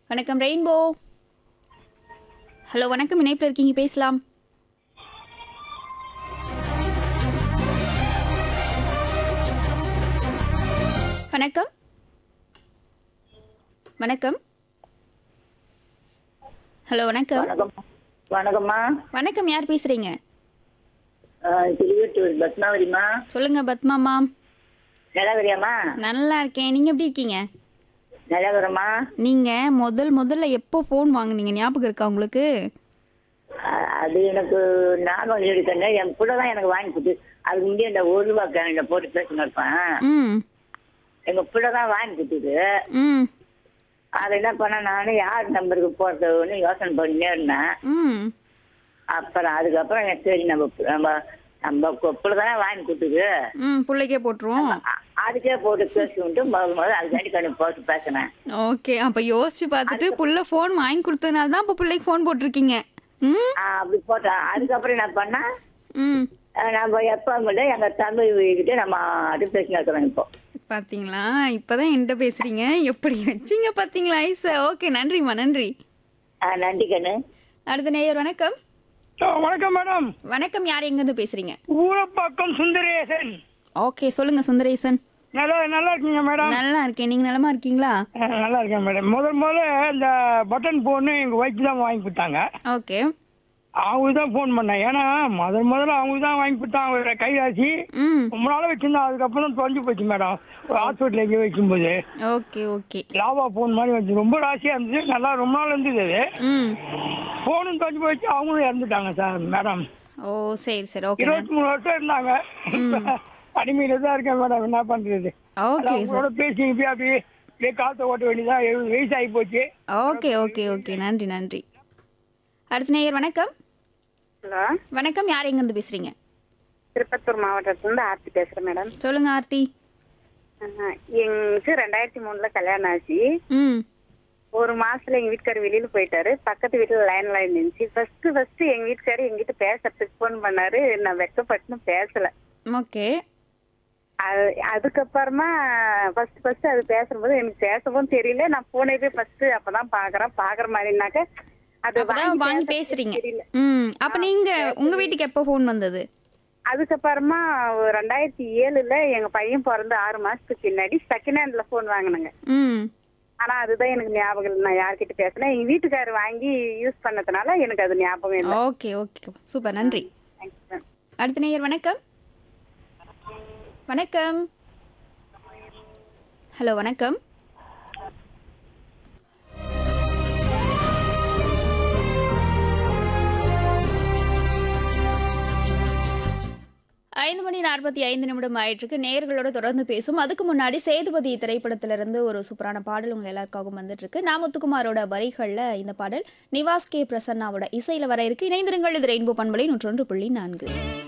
வணக்கம் rainbow hello வணக்கம் இணைப்பில் இருக்கீங்க பேசலாம் வணக்கம் வணக்கம் ஹலோ வணக்கம் வணக்கம் வணக்கம்மா வணக்கம் யார் பேசுறீங்க ஆஹ் திருவட்டூர் பத்மாவதிம்மா சொல்லுங்க பத்மாமா நிலவரியாம்மா நல்லா இருக்கேன் நீங்க எப்படி இருக்கீங்க நிலவரம்மா நீங்க முதல் முதல்ல எப்போ ஃபோன் வாங்குனீங்க ஞாபகம் இருக்கா உங்களுக்கு ஆஹ் அது எனக்கு ஞாபகம் எடுக்கல என் கூட தான் எனக்கு வாங்கி கொடுத்து அதுக்கு முன்னாடி இந்த ஒரு ரூபா கேனில போட்டு பேசின்னு இருப்பேன் ம் எங்க பிள்ளை தான் வாங்கி கொடுத்தது ம் அதை என்ன பண்ண நானும் யார் நம்பருக்கு போறதுன்னு யோசனை பண்ணினே இருந்தேன் ம் அப்புறம் அதுக்கப்புறம் எனக்கு சரி நம்ம நம்ம நம்ம பிள்ளை தானே வாங்கி கொடுத்தது ம் பிள்ளைக்கே போட்டுருவோம் அ- அதுக்கே போட்டு பேசிட்டு முதல் முதல்ல அதுக்காண்டி கண்ணு போட்டு பேசினேன் ஓகே அப்ப யோசிச்சு பார்த்துட்டு புள்ள ஃபோன் வாங்கி கொடுத்ததுனால தான் இப்போ பிள்ளைக்கு ஃபோன் போட்டிருக்கீங்க ம் ஆஹ் அப்படி போட்டேன் அதுக்கப்புறம் என்ன பண்ணா ம் அஹ் நம்ம எப்போ கூட எங்க தம்பி கிட்ட நம்ம அது பேசினா இருக்கிறோம் இப்போ பாத்தீங்களா இப்பதான் என்கிட்ட பேசுறீங்க எப்படி வச்சீங்க பாத்தீங்களா ஐசா ஓகே நன்றிம்மா நன்றி அஹ் நன்றி கண்ணு அடுத்த நேயர் வணக்கம் ஆ, வணக்கம் மேடம் வணக்கம் யார் எங்கேருந்து பேசுறீங்க ஊரப்பாக்கம் சுந்தரேசன் ஓகே சொல்லுங்க சுந்தரேசன் நல்லா நல்லா இருக்கீங்க மேடம் நல்லா இருக்கேன் நீங்க நலமா இருக்கீங்களா ஆ, நல்லா இருக்கேன் மேடம் முதல் முதல்ல இந்த பட்டன் ஃபோனு எங்கள் ஒய்ஃப் தான் வாங்கி கொடுத்தாங்க ஓகே அவங்க தான் ஃபோன் பண்ணேன் ஏன்னா முதல் முதல்ல அவங்க தான் வாங்கி கொடுத்தாங்க ஒரு கைராசி ம் ரொம்ப நாளாக வச்சிருந்தோம் அதுக்கப்புறம் தான் தொலைஞ்சு போச்சு மேடம் ஒரு ஹாஸ்பிட்டல் எங்கேயோ வைக்கும்போது ஓகே ஓகே லாவா ஃபோன் மாதிரி வச்சு ரொம்ப ராசியாக இருந்துச்சு நல்லா ரொம்ப நாள் இருந்தது அது ம் ஃபோனும் தொலைஞ்சு போச்சு அவங்களும் இறந்துட்டாங்க சார் மேடம் ஓ சரி சரி ஓகே இருபத்தி மூணு வருஷம் இருந்தாங்க தனிமையில தான் இருக்கேன் மேடம் என்ன பண்றது ஓகே சார் அவங்களோட பேசி இப்படி அப்படியே அப்படியே காலத்தை ஓட்ட வேண்டியதா எழுபது வயசு ஆகி போச்சு ஓகே ஓகே ஓகே நன்றி நன்றி அடுத்த நேயர் வணக்கம் ஹலோ வணக்கம் யார் எங்கேருந்து பேசுறீங்க திருப்பத்தூர் மாவட்டத்துலேருந்து ஆர்த்தி பேசுகிறேன் மேடம் சொல்லுங்க ஆர்த்தி ஆஹ், எங்களுக்கு ரெண்டாயிரத்தி மூணுல கல்யாணம் ஆச்சு ம் ஒரு மாசத்துல எங்க வீட்டுக்காரர் வெளியில போயிட்டாரு பக்கத்து வீட்டுல லைன் லைன் இருந்துச்சு ஃபர்ஸ்ட் ஃபர்ஸ்ட் எங்க வீட்டுக்காரர் எங்கிட்ட பேசுறதுக்கு ஃபோன் பண்ணாரு நான் வெக்கப்பட்டுன்னு பேசல ஓகே அது அதுக்கப்புறமா ஃபர்ஸ்ட் ஃபர்ஸ்ட் அது பேசும்போது எனக்கு பேசவும் தெரியல நான் போனே போய் ஃபர்ஸ்ட் அப்பதான் பாக்குறேன் பாக்குற மாதிரினாக்க அது அப்பதான் வாங்கி பேசுறதுக்கு பேசுறீங்க தெரியல ம் அப்ப நீங்க உங்க வீட்டுக்கு எப்போ ஃபோன் வந்தது அதுக்கப்புறமா ஒரு ரெண்டாயிரத்தி ஏழுல எங்க பையன் பிறந்து ஆறு மாசத்துக்கு பின்னாடி செகண்ட் ஹேண்ட்ல போன் வாங்கினேங்க ம் ஆனா அதுதான் எனக்கு ஞாபகம் இல்லை நான் யார்கிட்ட பேசினேன் எங்க வீட்டுக்காரர் வாங்கி யூஸ் பண்ணதுனால எனக்கு அது ஞாபகம் இல்லை ஓகே ஓகே சூப்பர் நன்றி Thanks, ma'am. அடுத்த நேயர் வணக்கம் வணக்கம் ஹலோ வணக்கம் ஐந்து மணி நாற்பத்தி ஐந்து நிமிடம் ஆயிட்டிருக்கு நேயர்களோட தொடர்ந்து பேசும் அதுக்கு முன்னாடி சேதுபதி திரைப்படத்திலிருந்து ஒரு சூப்பரான பாடல் உங்க எல்லாருக்காகவும் வந்துட்டு இருக்கு நா முத்துக்குமாரோட வரிகள்ல இந்த பாடல் நிவாஸ் கே பிரசன்னாவோட இசையில வர இருக்கு இணைந்திருங்கள் இது ரெயின்போ பண்பலை நூற்றொன்று புள்ளி நான்கு